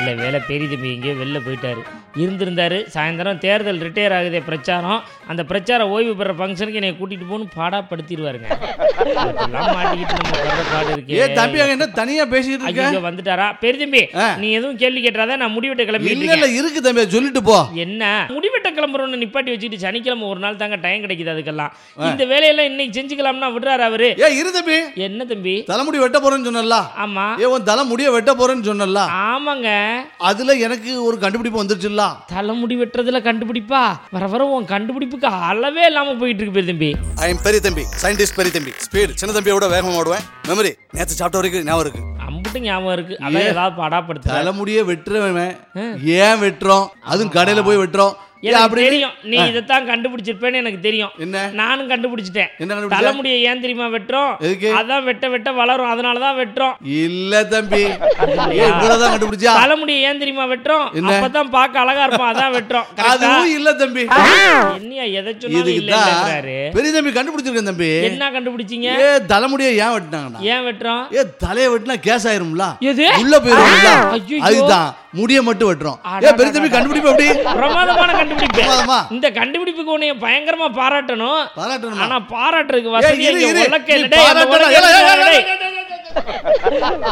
நல்ல வேலை பெரிய தம்பி எங்கேயோ வெளில போயிட்டாரு இருந்திருந்தாரு சாயந்தரம் தேர்தல் ரிட்டையர் ஆகுதே பிரச்சாரம் அந்த பிரச்சார ஓய்வு பெற ஃபங்க்ஷனுக்கு என்னை கூட்டிட்டு போகணும் பாடாப்படுத்திடுவாருங்க அதெல்லாம் மாட்டிக்கிட்டு நம்ம வர்ற பாடு ஏ இருக்கே தம்பி அங்க என்ன தனியா பேசிக்கிட்டு இருக்க ஐயோ வந்துட்டாரா பெரிய தம்பி ஆ. நீ எதுவும் கேள்வி கேட்டாத நான் முடிவெட்ட கிளம்பிட்டு இல்ல இருக்கேன் இல்ல இருக்கு தம்பி சொல்லிட்டு போ என்ன முடிவெட்ட கிளம்புறோம்னு நிப்பாட்டி வச்சுட்டு சனிக்கிழமை ஒரு நாள் தாங்க டைம் கிடைக்குது அதுக்கெல்லாம் இந்த வேலையெல்லாம் இன்னைக்கு செஞ்சுக்கலாம்னா விடுறாரு அவரு ஏ இரு தம்பி என்ன தம்பி தலைமுடி வெட்ட போறேன்னு சொன்னல ஆமா ஏ உன் தலைமுடிய வெட்ட போறேன்னு சொன்னல ஆமாங்க அதுல எனக்கு ஒரு கண்டுபிடிப்பு வந்துருச்சுல்ல தலைமுடி வெட்டுறதுல கண்டுபிடிப்பா வர வர உன் கண்டுபிடிப்புக்கு அளவே இல்லாம போயிட்டு இருக்கு பெரிய தம்பி ஐ எம் பெரிய தம்பி சயின்டிஸ்ட் பெரிய தம்பி ஸ்பீடு சின்ன தம்பியோட வேகமா ஓடுவேன் மெமரி நேத்து சாப்பிட்ட வரைக்கும் ஞாபகம் இருக்கு அம்புட்டு ஞாபகம் இருக்கு அதான் ஏதாவது படாப்படுத்து தலைமுடியே வெட்டுறவன் ஏன் வெட்டுறோம் அதுவும் கடையில போய் வெட்டுறோம் ஏன் எனக்கு அப்படி தெரியும் நீ இதைத்தான் கண்டுபிடிச்சிருப்பேன்னு எனக்கு தெரியும் என்ன நானும் கண்டுபிடிச்சிட்டேன் என்ன கண்டுபிடிச்ச? தலைமுடியை ஏன் தெரியுமா வெட்டுறோம் எதுக்கு? அதான் வெட்ட வெட்ட வளரும் அதனால தான் வெட்டுறோம் இல்ல தம்பி ஏ இவ்வளவுதான் கண்டுபிடிச்சா தலைமுடியை ஏன் தெரியுமா வெட்டுறோம் என்ன? அப்பதான் பார்க்க அழகா இருப்பான் அதான் வெட்டுறோம் கரெக்டா? அதுவும் இல்ல தம்பி என்னையா எதை சொன்னாலும் இதுக்கு இல்ல தான் இல்லைன்றாரு. பெரிய தம்பி கண்டுபிடிச்சிருக்கேன் தம்பி என்ன கண்டுபிடிச்சீங்க ஏ தலைமுடியை ஏன் வெட்டினாங்கண்ணா ஏன் வெட்டுறோம் ஏ தலையை வெட்டினா கேஸ் ஆயிரும்ல எது உள்ள போயிரும்ல ஐயையோ. அதுதான் முடிய மட்டும் வெட்டுறோம் ஏ பெரிய தம்பி கண்டுபிடிப்பு எப்படி பிரமாதமான கண்டுபிடிப்பு பிரமாதமா? இந்த கண்டுபிடிப்புக்கு உன்னைய பயங்கரமா பாராட்டணும் பாராட்டணுமா ஆனா பாராட்டுறதுக்கு ஏய், வசதி இரு, இங்க இரு. உலக்கையில நீ டேய், அந்த பாராட்டணும். உலக்கையில ஏய், ஏய், டேய். ஏய், ஏய், ஏய், ஏய், ஏய், ஏய்.